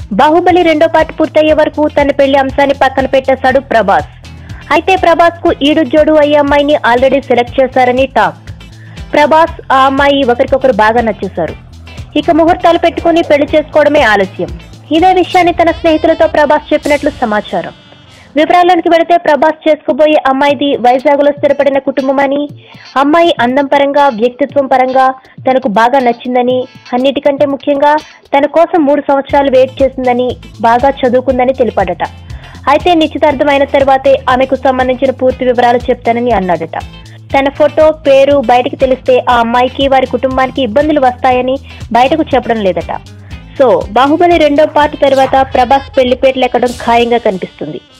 బాహుబలి రెండో పార్ట్ పూర్తయ్యే వరకు తన పెళ్లి అంశాన్ని పక్కన పెట్టేశాడు ప్రభాస్ అయితే ప్రభాస్ కు ఈడు జోడు అయ్యే అమ్మాయిని ఆల్రెడీ సెలెక్ట్ చేశారని టాక్ ప్రభాస్ ఆ అమ్మాయి ఒకరికొకరు బాగా నచ్చేశారు ఇక ముహూర్తాలు పెట్టుకుని పెళ్లి చేసుకోవడమే ఆలస్యం ఇదే విషయాన్ని తన స్నేహితులతో ప్రభాస్ చెప్పినట్లు సమాచారం వివరాల్లోనికి వెళితే ప్రభాస్ చేసుకోబోయే అమ్మాయిది వైజాగ్ లో స్థిరపడిన కుటుంబమని అమ్మాయి అందం పరంగా వ్యక్తిత్వం పరంగా తనకు బాగా నచ్చిందని అన్నిటికంటే ముఖ్యంగా తన కోసం మూడు సంవత్సరాలు వెయిట్ చేసిందని బాగా చదువుకుందని తెలిపాడట అయితే నిశ్చితార్థం అయిన తర్వాతే ఆమెకు సంబంధించిన పూర్తి వివరాలు చెప్తానని అన్నాడట తన ఫోటో పేరు బయటకు తెలిస్తే ఆ అమ్మాయికి వారి కుటుంబానికి ఇబ్బందులు వస్తాయని బయటకు చెప్పడం లేదట సో బాహుబలి రెండో పార్ట్ తర్వాత ప్రభాస్ పెళ్లిపేట లెక్కడం ఖాయంగా కనిపిస్తుంది